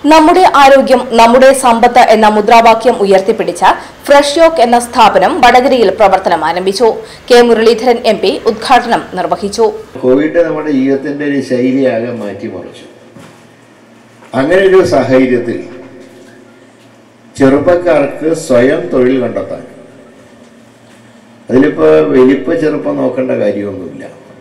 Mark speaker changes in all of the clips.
Speaker 1: നമ്മുടെ ആരോഗ്യം നമ്മുടെ സമ്പത്ത് എന്ന മുദ്രാവാക്യം ഉയർത്തിപ്പിടിച്ച ഫ്രഷ് യോക്ക് എന്ന സ്ഥാപനം വടകരയിൽ പ്രവർത്തനം ആരംഭിച്ചു കെ മുരളീധരൻ എം പി ഉദ്ഘാടനം നിർവഹിച്ചു
Speaker 2: കോവിഡ് നമ്മുടെ ജീവിതത്തിൻ്റെ ഒരു ശൈലിയാകെ മാറ്റിമറിച്ചു അങ്ങനെ ഒരു സാഹചര്യത്തിൽ ചെറുപ്പക്കാർക്ക് സ്വയം തൊഴിൽ കണ്ടെത്താൻ അതിലിപ്പോൾ വലിപ്പ ചെറുപ്പം നോക്കേണ്ട കാര്യമൊന്നുമില്ല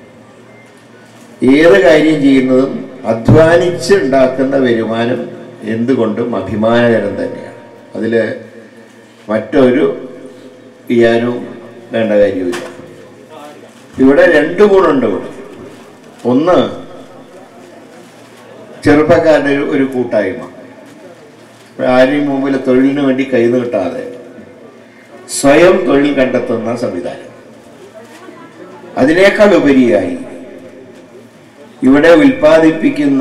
Speaker 2: ഏത് കാര്യം ചെയ്യുന്നതും അധ്വാനിച്ച് ഉണ്ടാക്കുന്ന വരുമാനം എന്തുകൊണ്ടും അഭിമാനകരം തന്നെയാണ് അതിൽ മറ്റൊരു വിചാരവും വേണ്ട കാര്യമില്ല ഇവിടെ രണ്ട് ഗുണമുണ്ട് ഇവിടെ ഒന്ന് ചെറുപ്പക്കാരുടെ ഒരു- ഒരു കൂട്ടായ്മ ആരെയും മുമ്പിൽ തൊഴിലിന് വേണ്ടി കൈ നീട്ടാതെ സ്വയം തൊഴിൽ കണ്ടെത്തുന്ന സംവിധാനം അതിനേക്കാൾ ഉപരിയായി ഇവിടെ ഉൽപ്പാദിപ്പിക്കുന്ന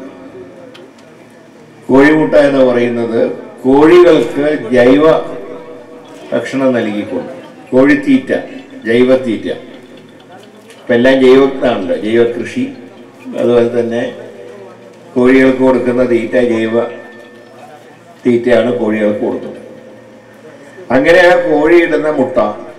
Speaker 2: കോഴിമുട്ട എന്ന് പറയുന്നത് കോഴികൾക്ക് ജൈവ ഭക്ഷണം നൽകിക്കൊണ്ട് കോഴിത്തീറ്റ ജൈവത്തീറ്റ ഇപ്പം എല്ലാം ജൈവത്താണല്ലോ ജൈവ കൃഷി അതുപോലെ തന്നെ കോഴികൾക്ക് കൊടുക്കുന്ന തീറ്റ ജൈവ തീറ്റയാണ് കോഴികൾക്ക് കൊടുക്കുന്നത് അങ്ങനെ ആ കോഴി ഇടുന്ന മുട്ട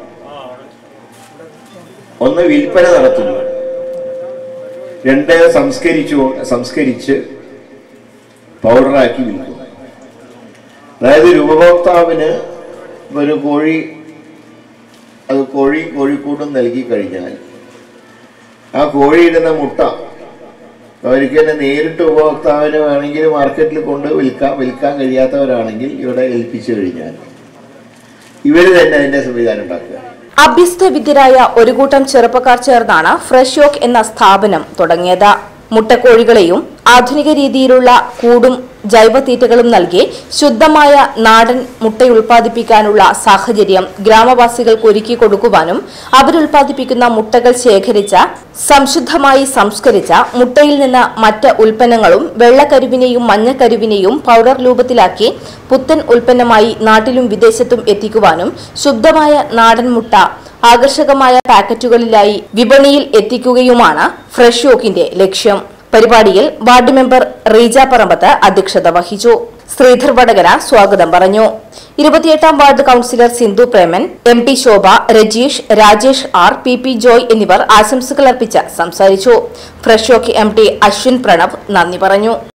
Speaker 2: ഒന്ന് വിൽപ്പന നടത്തുന്നു രണ്ട് സംസ്കരിച്ചു സംസ്കരിച്ച് പൗഡറാക്കി വിൽക്കുന്നു അതായത് ഒരു ഉപഭോക്താവിന് ഒരു കോഴി അത് കോഴി കോഴിക്കൂടും നൽകി കഴിഞ്ഞാൽ ആ കോഴിയിടുന്ന മുട്ട അവർക്ക് തന്നെ നേരിട്ട് ഉപഭോക്താവിന് വേണമെങ്കിൽ മാർക്കറ്റിൽ കൊണ്ട് വിൽക്കാൻ വിൽക്കാൻ കഴിയാത്തവരാണെങ്കിൽ ഇവിടെ ഏൽപ്പിച്ചു കഴിഞ്ഞാൽ ഇവർ തന്നെ അതിന്റെ സംവിധാനം ഉണ്ടാക്കുക
Speaker 1: അഭ്യസ്ത വിദ്യരായ ഒരു കൂട്ടം ചെറുപ്പക്കാർ ചേർന്നാണ് ഫ്രഷ് യോക്ക് എന്ന സ്ഥാപനം തുടങ്ങിയത് മുട്ടക്കോഴികളെയും ആധുനിക രീതിയിലുള്ള കൂടും ജൈവതീറ്റകളും നൽകി ശുദ്ധമായ നാടൻ മുട്ടയുൽപാദിപ്പിക്കാനുള്ള സാഹചര്യം ഗ്രാമവാസികൾക്ക് ഒരുക്കി കൊടുക്കുവാനും അവരുൽപാദിപ്പിക്കുന്ന മുട്ടകൾ ശേഖരിച്ച സംശുദ്ധമായി സംസ്കരിച്ച മുട്ടയിൽ നിന്ന് മറ്റ് ഉൽപ്പന്നങ്ങളും വെള്ളക്കരുവിനെയും മഞ്ഞക്കരുവിനെയും പൗഡർ രൂപത്തിലാക്കി പുത്തൻ ഉൽപ്പന്നമായി നാട്ടിലും വിദേശത്തും എത്തിക്കുവാനും ശുദ്ധമായ നാടൻ മുട്ട ആകർഷകമായ പാക്കറ്റുകളിലായി വിപണിയിൽ എത്തിക്കുകയുമാണ് ഫ്രഷ് യോക്കിന്റെ ലക്ഷ്യം പരിപാടിയിൽ വാർഡ് മെമ്പർ റീജ പറമ്പത്ത് അധ്യക്ഷത വഹിച്ചു ശ്രീധർ വടകര സ്വാഗതം പറഞ്ഞു ഇരുപത്തിയെട്ടാം ward councillor Sindhu Preman M P Shobha Rajeesh Rajesh R P P Joy എന്നിവർ ആശംസകൾ അർപ്പിച്ച് സംസാരിച്ചു ഫ്രഷ് യോക്ക് എം ടി അശ്വിൻ പ്രണവ് നന്ദി പറഞ്ഞു